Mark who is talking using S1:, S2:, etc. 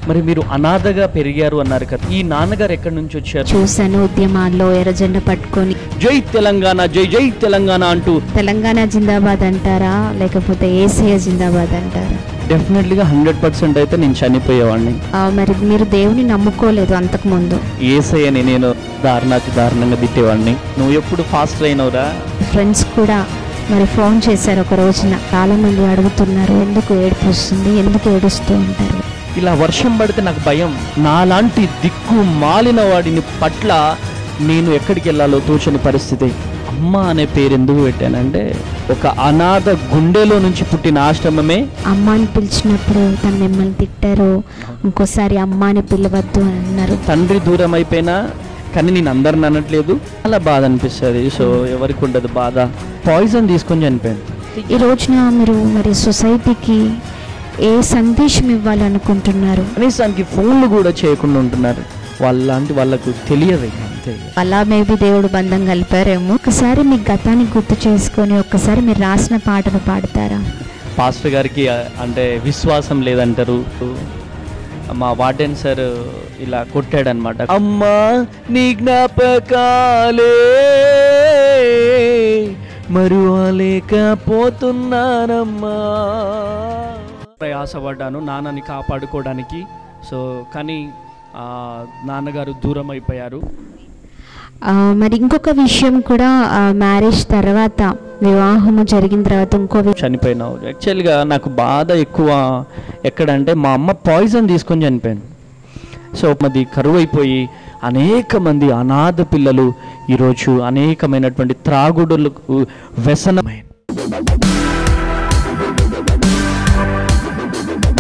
S1: మరి మీరు అనాథగా పెరిగారు అన్నారు కదా ఈ నాన్నగారు ఎక్కడి నుంచి వచ్చారు
S2: చూశాను ఉద్యమాల్లో ఎర్రజెండ పట్టుకొని
S1: జై తెలంగాణ జై జై తెలంగాణ అంటూ
S2: తెలంగాణ జిందాబాద్ అంటారా లేకపోతే ఏసీయ జిందాబాద్ అంటారా
S1: డెఫినెట్లీగా హండ్రెడ్ పర్సెంట్ అయితే నేను చనిపోయేవాడిని
S2: ఆ, మరి మీరు దేవుని నమ్ముకోలేదు అంతకుముందు
S1: ఏసయ్యని నేను దారుణాతి దారుణంగా తిట్టేవాడిని నువ్వు ఎప్పుడు ఫాస్ట్ అయినవురా
S2: ఫ్రెండ్స్ కూడా మరి ఫోన్ చేశారు ఒక రోజున చాలా మంది అడుగుతున్నారు ఎందుకు ఏడుపు వస్తుంది ఎందుకు ఏడుస్తూ ఉంటారు
S1: ఇలా వర్షం పడితే నాకు భయం నాలాంటి దిక్కు మాలిన వాడిని పట్ల నేను ఎక్కడికి వెళ్ళాలో తోచని పరిస్థితి అమ్మ అనే పేరు ఎందుకు పెట్టానంటే ఒక అనాథ గుండెలో నుంచి పుట్టిన ఆశ్రమమే
S2: అమ్మ అని పిలిచినప్పుడు తను మిమ్మల్ని తిట్టారు ఇంకోసారి అమ్మ అని పిలవద్దు అని అన్నారు
S1: తండ్రి దూరం అయిపోయినా కానీ నేను అందరిని అనట్లేదు అలా బాధ అనిపిస్తుంది సో ఎవరికి ఉండదు బాధ పాయిజన్ తీసుకొని చనిపోయాను
S2: ఈ రోజున మీరు మరి సొసైటీకి ఏ సందేశం ఇవ్వాలనుకుంటున్నారు
S1: కనీసానికి ఫోన్లు కూడా చేయకుండా ఉంటున్నారు వాళ్ళంటి వాళ్ళకు తెలియదు ఇక అంతే ఇక.
S2: అలా మేబీ దేవుడు బంధం కలిపారేమో ఒకసారి మీ గతాన్ని గుర్తు చేసుకొని ఒక్కసారి మీరు రాసిన పాటను పాడతారా
S1: పాస్టర్ గారికి ఆ, అంటే విశ్వాసం లేదంటారు మా వార్డెన్ సార్ ఇలా కొట్టాడనమాట అమ్మా నీ జ్ఞాపకాలే మరువలేకపోతున్నానమ్మా ప్రయాసపడ్డాను నాన్నని కాపాడుకోవడానికి సో కానీ ఆ, నాన్నగారు దూరం అయిపోయారు
S2: ఆ, మరి ఇంకొక విషయం కూడా మ్యారేజ్ తర్వాత వివాహము జరిగిన తర్వాత ఇంకో వి-
S1: చనిపోయినావు యాక్చువల్గా నాకు బాధ ఎక్కువ ఎక్కడంటే మా అమ్మ పాయిజన్ తీసుకొని చనిపోయాను సో అది కరువు అయిపోయి అనేక మంది అనాథ పిల్లలు ఈరోజు అనేకమైనటువంటి త్రాగుడులకు వ్యసనమైన